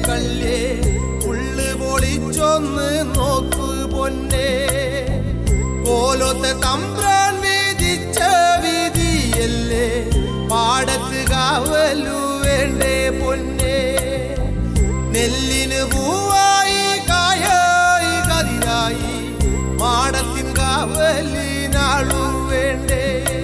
കല്ലേ ഉള്ളു പൊളിച്ചൊന്ന് നോക്കു പൊന്നെ കോലത്തെ തമ്പ്രാൻ വിധിച്ച വിധിയല്ലേ പാടത്ത് കാവലു വേണ്ടേ പൊന്നെ നെല്ലിന് പൂവായി കായായി കതിരായി മാടത്തിൻ കാവലിനാളു വേണ്ടേ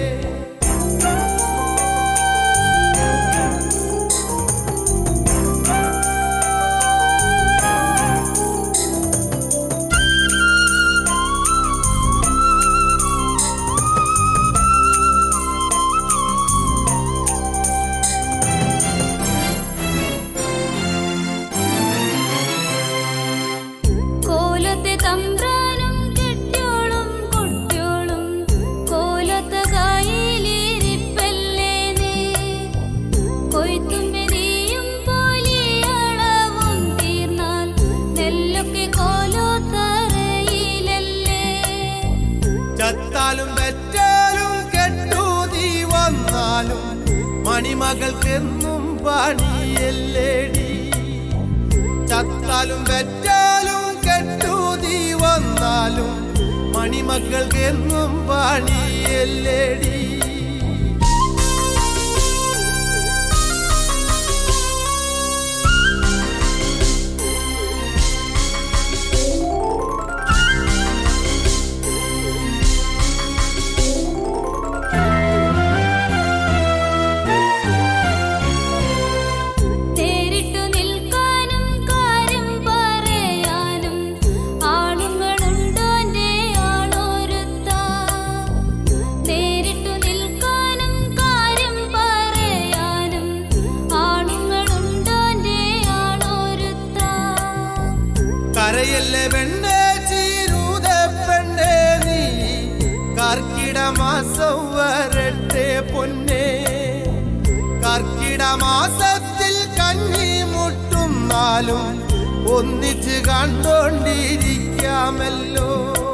കോലത്തെ തമ്പ്രാനും കെട്ടിയോളും കൊട്ടിയോളും കോലത്തെ കായലിരിപ്പല്ലേ നീ കൊയ്ത്തുമ്പെതിയും പോലെയളവും തീർന്നാൽ നെല്ലൊക്കെ കോലോത്തറയിലല്ലേ ചത്താലും വെറ്റാലും കെട്ടൂതി വന്നാലും മണിമകൾക്കെന്നും പണിയല്ലേടി ചത്താലും വെറ്റാലും കെട്ടൂതി വന്നാലും മണിമക്കൾക്കെന്നും പണിയല്ലേടി തേരിട്ടു നിൽക്കാനും കാര്യം പറയാനും ആളുകളുണ്ടോന്റെ ആളൊരുത്താ നേരിട്ടു നിൽക്കാനും കാര്യം പറയാനും ആളുകളുണ്ടോന്റെ ആളൊരുത്താ കരയല്ലേ പെണ്ണേ ചീരൂത പെണ്ണേ നീ കർക്കിട മാസം വരട്ടെ പൊന്നേ കർക്കിട മാസത്തിൽ കഞ്ഞി മുട്ടുന്നാലും ഒന്നിച്ച് കണ്ടോണ്ടിരിക്കാമല്ലോ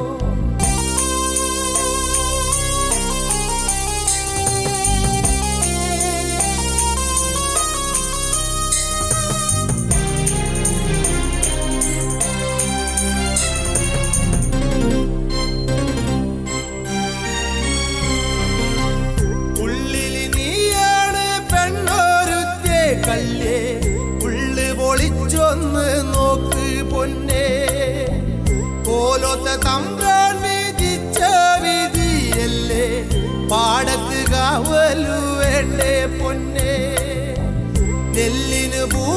ഉള്ളില് നീയാണ് പെണ്ണോരുത്തേ കല്ലേ ഉള്ളു പൊളിച്ചൊന്ന് നോക്ക് പൊന്നെ കോലത്തെ തമ്പ്രാൻ വിധിച്ച വിധിയല്ലേ പാടത്ത് കാവലു വേണ്ടേ പൊന്നെ നെല്ലിന് പൂ